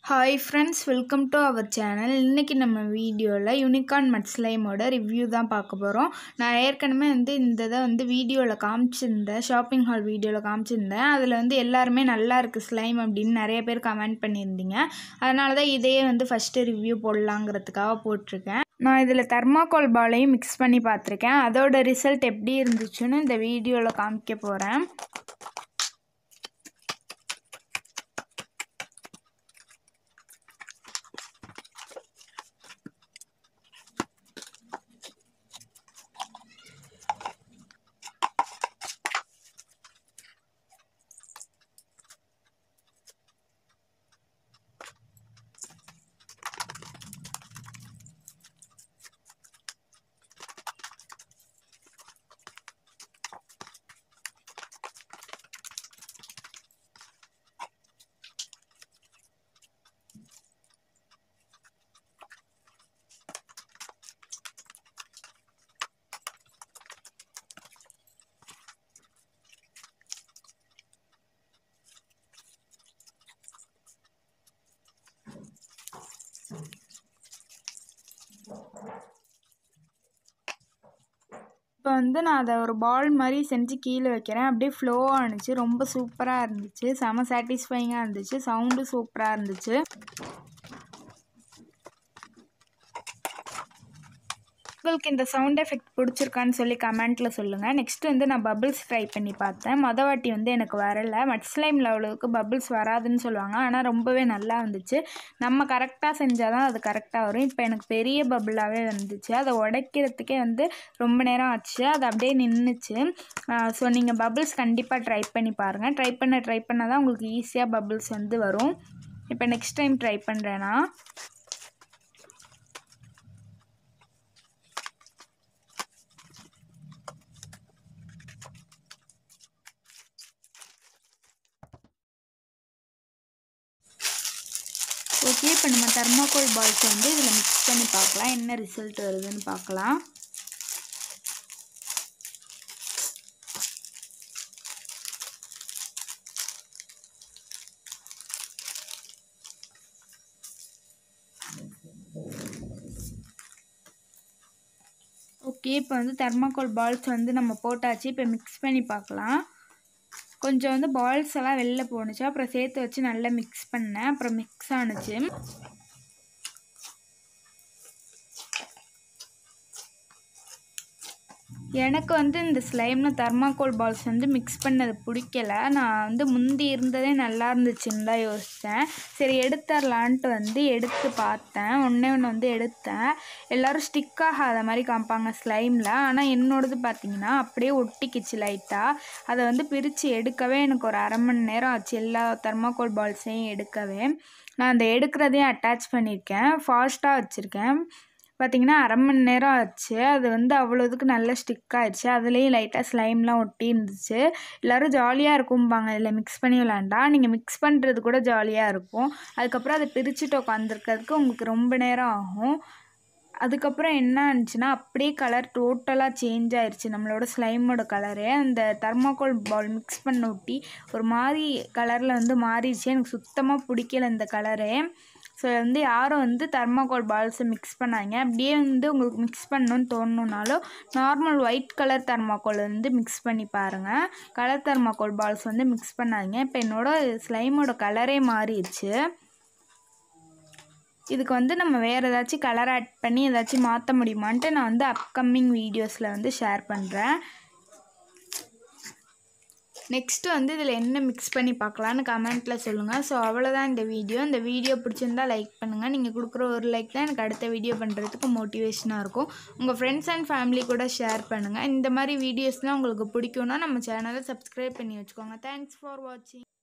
hi friends welcome to our channel இன்றைக்கி நம்ம வீடியோவில் யூனிகார்ன் மட் ஸ்லைமோட ரிவ்யூ தான் பார்க்க போகிறோம் நான் ஏற்கனவே வந்து இந்த இதை வந்து வீடியோவில் காமிச்சிருந்தேன் ஷாப்பிங் ஹால் வீடியோவில் காமிச்சிருந்தேன் அதில் வந்து எல்லாருமே நல்லா இருக்குது ஸ்லைம் அப்படின்னு நிறைய பேர் கமெண்ட் பண்ணியிருந்தீங்க அதனால தான் இதையே வந்து ஃபஸ்ட்டு ரிவ்யூ போடலாங்கிறதுக்காக போட்டிருக்கேன் நான் இதில் தெர்மாக்கோல் பாலையும் மிக்ஸ் பண்ணி பார்த்துருக்கேன் அதோட ரிசல்ட் எப்படி இருந்துச்சுன்னு இந்த வீடியோவில் காமிக்க போகிறேன் இப்போ வந்து நான் அதை ஒரு பால் மாதிரி செஞ்சு கீழே வைக்கிறேன் அப்படியே ஃப்ளோவாக இருந்துச்சு ரொம்ப சூப்பராக இருந்துச்சு செம சாட்டிஸ்ஃபைங்காக இருந்துச்சு சவுண்டும் சூப்பராக இருந்துச்சு உங்களுக்கு இந்த சவுண்ட் எஃபெக்ட் பிடிச்சிருக்கான்னு சொல்லி கமெண்ட்டில் சொல்லுங்கள் நெக்ஸ்ட் வந்து நான் பபிள்ஸ் ட்ரை பண்ணி பார்த்தேன் மொத வாட்டி வந்து எனக்கு வரலை மட் ஸ்லைம் லெவலுக்கு பபிள்ஸ் வராதுன்னு சொல்லுவாங்க ஆனால் ரொம்பவே நல்லா வந்துச்சு நம்ம கரெக்டாக செஞ்சால் தான் அது கரெக்டாக வரும் இப்போ எனக்கு பெரிய பபிளாகவே வந்துச்சு அதை உடைக்கிறதுக்கே வந்து ரொம்ப நேரம் ஆச்சு அது அப்படியே நின்றுச்சு ஸோ நீங்கள் பபிள்ஸ் கண்டிப்பாக ட்ரை பண்ணி பாருங்கள் ட்ரை பண்ண ட்ரை பண்ணால் தான் உங்களுக்கு ஈஸியாக பபிள்ஸ் வந்து வரும் இப்போ நெக்ஸ்ட் டைம் ட்ரை பண்ணுறேன்னா ஓகே இப்போ நம்ம தெர்மாக்கோல் பால்ஸ் வந்து இதில் மிக்ஸ் பண்ணி பார்க்கலாம் என்ன ரிசல்ட் வருதுன்னு பார்க்கலாம் ஓகே இப்போ வந்து தெர்மாக்கோல் பால்ஸ் வந்து நம்ம போட்டாச்சு இப்போ மிக்ஸ் பண்ணி பார்க்கலாம் கொஞ்சம் வந்து பால்ஸ் எல்லாம் வெளில போணுச்சு அப்புறம் சேர்த்து வச்சு நல்லா மிக்ஸ் பண்ணேன் அப்புறம் மிக்ஸ் ஆணுச்சு எனக்கு வந்து இந்த ஸ்லைமில் தர்மாக்கோல் பால்ஸ் வந்து மிக்ஸ் பண்ணது பிடிக்கல நான் வந்து முந்தி இருந்ததே நல்லா இருந்துச்சுன்னு தான் யோசித்தேன் சரி எடுத்துடலான்ட்டு வந்து எடுத்து பார்த்தேன் ஒன்றே ஒன்று வந்து எடுத்தேன் எல்லோரும் ஸ்டிக் ஆகாத மாதிரி காமிப்பாங்க ஸ்லைமில் ஆனால் என்னோடது பார்த்திங்கன்னா அப்படியே ஒட்டிக்கிச்சு லைட்டாக அதை வந்து பிரித்து எடுக்கவே எனக்கு ஒரு அரை மணி நேரம் ஆச்சு எல்லா தர்மாக்கோல் பால்ஸையும் எடுக்கவே நான் அந்த எடுக்கிறதையும் அட்டாச் பண்ணியிருக்கேன் ஃபாஸ்ட்டாக வச்சுருக்கேன் பார்த்திங்கன்னா அரை மணி நேரம் ஆச்சு அது வந்து அவ்வளோதுக்கு நல்ல ஸ்டிக் ஆயிடுச்சு அதுலேயும் லைட்டாக ஸ்லைம்லாம் ஒட்டி இருந்துச்சு எல்லோரும் ஜாலியாக இருக்கும்பாங்க இதில் மிக்ஸ் பண்ணி விளாண்டா நீங்கள் மிக்ஸ் பண்ணுறது கூட ஜாலியாக இருக்கும் அதுக்கப்புறம் அதை பிரிச்சுட்டு உட்காந்துருக்கிறதுக்கு உங்களுக்கு ரொம்ப நேரம் ஆகும் அதுக்கப்புறம் என்ன ஆனிச்சுன்னா அப்படியே கலர் டோட்டலாக சேஞ்ச் ஆயிடுச்சு நம்மளோட ஸ்லைமோட கலரே அந்த தர்மாக்கோல் பால் மிக்ஸ் பண்ண ஒட்டி ஒரு மாதிரி கலரில் வந்து மாறிடுச்சு எனக்கு சுத்தமாக பிடிக்கல இந்த கலரே ஸோ வந்து யாரும் வந்து தர்மாக்கோல் பால்ஸை மிக்ஸ் பண்ணாங்க அப்படியே வந்து உங்களுக்கு மிக்ஸ் பண்ணணும்னு தோணுனாலும் நார்மல் ஒயிட் கலர் தர்மாக்கோல் வந்து மிக்ஸ் பண்ணி பாருங்கள் கலர் தர்மாக்கோல் பால்ஸ் வந்து மிக்ஸ் பண்ணாதீங்க இப்போ என்னோடய ஸ்லைமோட கலரே மாறிடுச்சு இதுக்கு வந்து நம்ம வேறு ஏதாச்சும் கலர் ஆட் பண்ணி ஏதாச்சும் மாற்ற முடியுமான்ட்டு நான் வந்து அப்கமிங் வீடியோஸில் வந்து ஷேர் பண்ணுறேன் நெக்ஸ்ட்டு வந்து இதில் என்ன மிக்ஸ் பண்ணி பார்க்கலான்னு கமெண்ட்டில் சொல்லுங்கள் ஸோ அவ்வளோதான் இந்த வீடியோ இந்த வீடியோ பிடிச்சிருந்தா லைக் பண்ணுங்கள் நீங்கள் கொடுக்குற ஒரு லைக் தான் எனக்கு அடுத்த வீடியோ பண்ணுறதுக்கு மோட்டிவேஷனாக இருக்கும் உங்கள் ஃப்ரெண்ட்ஸ் அண்ட் ஃபேமிலி கூட ஷேர் பண்ணுங்கள் இந்த மாதிரி வீடியோஸ்லாம் உங்களுக்கு பிடிக்கும்னா நம்ம சேனலை சப்ஸ்கிரைப் பண்ணி வச்சுக்கோங்க தேங்க்ஸ் ஃபார் வாட்சிங்